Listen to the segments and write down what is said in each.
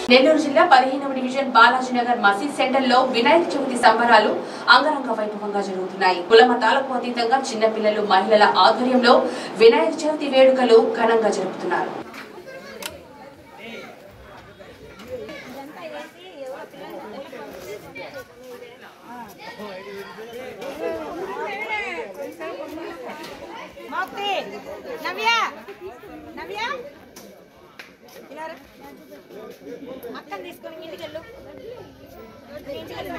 నెల్లూరు జిల్లా పదిహేనవ డివిజన్ బాలాజీనగర్ మసీద్ సెంటర్ లో వినాయక చవితి సంబరాలు అంగరంగ వైభవంగా జరుగుతున్నాయి కుల మతాలకు అతీతంగా చిన్నపిల్లలు మహిళల ఆధ్వర్యంలో వినాయక చవితి వేడుకలు ఘనంగా జరుపుతున్నారు మౌక్తి నవ్య నవ్య ఇలా రా. అక్కని తీసుకొని ఇంటికి వెళ్ళు ఇంటికి వెళ్ళు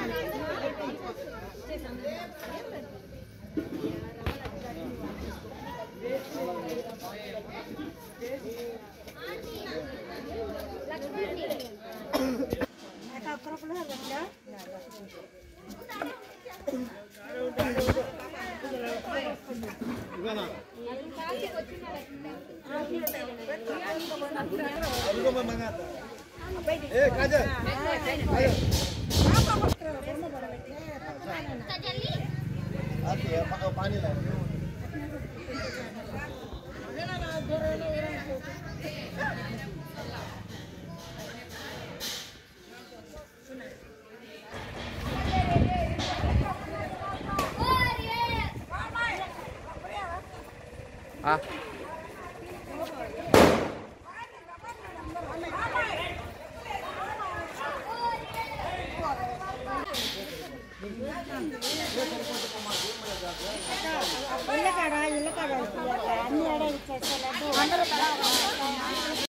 ఇళ్ళకాడ ఇళ్ళకాడ అన్ని ఆడ ఇచ్చేసే